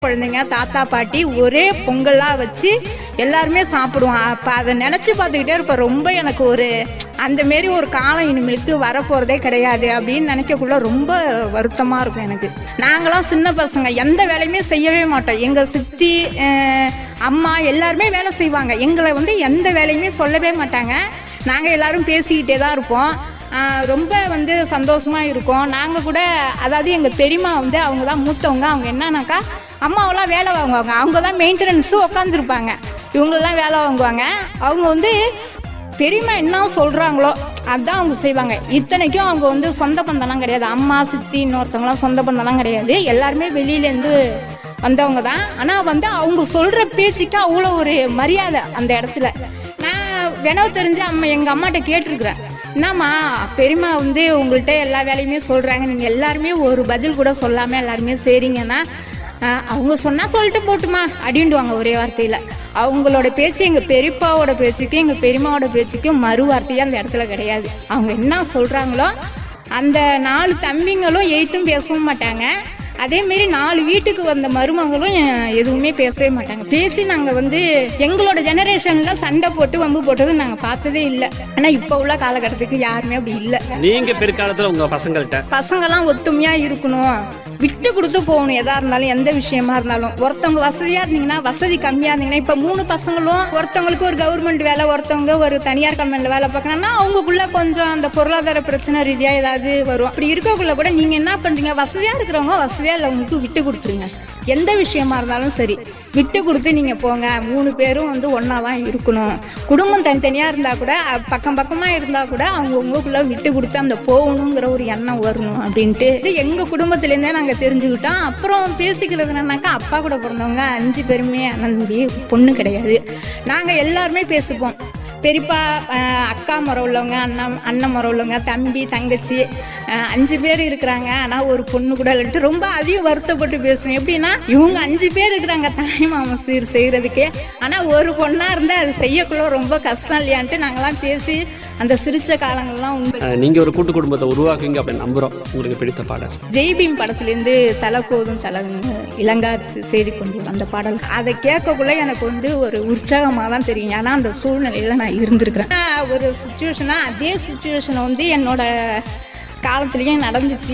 குழந்தைங்க தாத்தா பாட்டி ஒரே பொங்கலாக வச்சு எல்லாருமே சாப்பிடுவோம் அப்போ அதை நினச்சி பார்த்துக்கிட்டே இருப்பேன் ரொம்ப எனக்கு ஒரு அந்த மாரி ஒரு காலம் இனிமேலுக்கு வரப்போகிறதே கிடையாது அப்படின்னு நினைக்கக்குள்ள ரொம்ப வருத்தமாக இருக்கும் எனக்கு நாங்களாம் சின்ன பசங்க எந்த வேலையுமே செய்யவே மாட்டோம் எங்கள் சித்தி அஹ், அம்மா எல்லாருமே வேலை செய்வாங்க எங்களை வந்து எந்த வேலையுமே சொல்லவே மாட்டாங்க நாங்கள் எல்லாரும் பேசிக்கிட்டே தான் இருப்போம் ஆஹ் ரொம்ப வந்து சந்தோஷமா இருக்கும் நாங்கள் கூட அதாவது எங்கள் பெரியம்மா வந்து அவங்க தான் மூத்தவங்க அவங்க என்னன்னாக்கா அம்மாவெல்லாம் வேலை வாங்குவாங்க அவங்க தான் மெயின்டெனன்ஸு உட்காந்துருப்பாங்க இவங்களெல்லாம் வேலை வாங்குவாங்க அவங்க வந்து பெரியம்மா என்ன சொல்கிறாங்களோ அதான் அவங்க செய்வாங்க இத்தனைக்கும் அவங்க வந்து சொந்த பந்தம்லாம் கிடையாது அம்மா சித்தி இன்னொருத்தவங்களாம் சொந்த பந்தம்லாம் கிடையாது எல்லாருமே வெளியிலேருந்து வந்தவங்க தான் ஆனால் வந்து அவங்க சொல்கிற பேச்சுக்கு அவ்வளோ ஒரு மரியாதை அந்த இடத்துல நான் வினவு தெரிஞ்சு அம்மா எங்கள் அம்மாட்ட கேட்டிருக்கிறேன் என்னம்மா பெரியம்மா வந்து உங்கள்கிட்ட எல்லா வேலையுமே சொல்கிறாங்க நீங்கள் எல்லாருமே ஒரு பதில் கூட சொல்லாமல் எல்லாருமே செய்கிறீங்கன்னா ஆஹ், அவங்க சொன்னால் சொல்லிட்டு போட்டுமா அப்படின்டுவாங்க ஒரே வார்த்தையில் அவங்களோட பேச்சு எங்கள் பெரியப்பாவோட பேச்சுக்கும் எங்கள் பெரியம்மாவோட பேச்சுக்கும் மறு வார்த்தையே அந்த இடத்துல கிடையாது அவங்க என்ன சொல்கிறாங்களோ அந்த நாலு தம்பிங்களும் எய்த்தும் பேசவும் மாட்டாங்க அதே மாரி நாலு வீட்டுக்கு வந்த மருமகளும் அஹ், எதுவுமே பேசவே மாட்டாங்க பேசி நாங்கள் வந்து எங்களோட ஜெனரேஷனில் சண்டை போட்டு வம்பு போட்டது நாங்கள் பார்த்ததே இல்லை ஆனால் இப்போ உள்ள காலகட்டத்துக்கு யாருமே அப்படி இல்லை நீங்க பிற்காலத்துல உங்க பசங்கள்கிட்ட பசங்கெல்லாம் ஒத்துமையாக இருக்கணும் விட்டு கொடுத்து போகணும் எதா இருந்தாலும் எந்த விஷயமா இருந்தாலும் ஒருத்தவங்க வசதியாக இருந்தீங்கன்னா வசதி கம்மியாக இருந்தீங்கன்னா இப்போ மூணு பசங்களும் ஒருத்தவங்களுக்கு ஒரு கவர்மெண்ட் வேலை ஒருத்தவங்க ஒரு தனியார் கம்பெனியில் வேலை பார்க்கணும்னா அவங்களுக்குள்ள கொஞ்சம் அந்த பொருளாதார பிரச்சனை ரீதியாக ஏதாவது வரும் அப்படி இருக்கக்குள்ள கூட நீங்கள் என்ன பண்ணுறீங்க வசதியாக இருக்கிறவங்க வசதியாக உள்ளவங்களுக்கு விட்டு கொடுத்துருங்க எந்த விஷயமா இருந்தாலும் சரி விட்டு கொடுத்து நீங்கள் போங்க மூணு பேரும் வந்து ஒன்றா தான் இருக்கணும் குடும்பம் தனித்தனியாக இருந்தால் கூட அஹ், பக்கம் பக்கமாக இருந்தால் கூட அவங்க உங்களுக்குள்ள விட்டு கொடுத்து அந்த போகணுங்கிற ஒரு எண்ணம் வரணும் அப்படின்ட்டு இது எங்கள் குடும்பத்துலேருந்தே நாங்கள் தெரிஞ்சுக்கிட்டோம் அப்புறம் பேசிக்கிறது என்னன்னாக்கா அப்பா கூட பிறந்தவங்க அஞ்சு பேருமே அண்ணன் தம்பி பொண்ணு கிடையாது நாங்கள் எல்லாருமே பேசிப்போம் பெரியப்பா அஹ், அக்கா முறை உள்ளவங்க அண்ணன் அண்ணன் முறை உள்ளவங்க தம்பி தங்கச்சி அஹ், அஞ்சு பேர் இருக்கிறாங்க ஆனால் ஒரு பொண்ணு கூட இல்லைன்ட்டு ரொம்ப அதிகம் வருத்தப்பட்டு பேசுவேன் எப்படின்னா இவங்க அஞ்சு பேர் இருக்கிறாங்க தாய் மாமா சீர் செய்கிறதுக்கே ஆனால் ஒரு பொண்ணாக இருந்தால் அது செய்யக்குள்ள ரொம்ப கஷ்டம் இல்லையான்ட்டு நாங்களாம் பேசி அந்த சிரிச்ச காலங்கள்லாம் உண்டு அஹ், நீங்க ஒரு கூட்டு குடும்பத்தை உருவாக்குவீங்க அப்படின்னு நம்புறோம் உங்களுக்கு பிடித்த பாடல் ஜெய்பீம் படத்துலேருந்து தலை கோதும் தலை இளங்கா செய்தி கொண்டு வரும் அந்த பாடல் அதை கேட்கக்குள்ள எனக்கு வந்து ஒரு உற்சாகமாக தான் தெரியும் ஏன்னா அந்த சூழ்நிலையில் நான் இருந்திருக்கிறேன் ஆஹ் ஒரு சுச்சுவேஷனாக அதே சுச்சுவேஷனை வந்து என்னோட காலத்துலேயும் நடந்துச்சு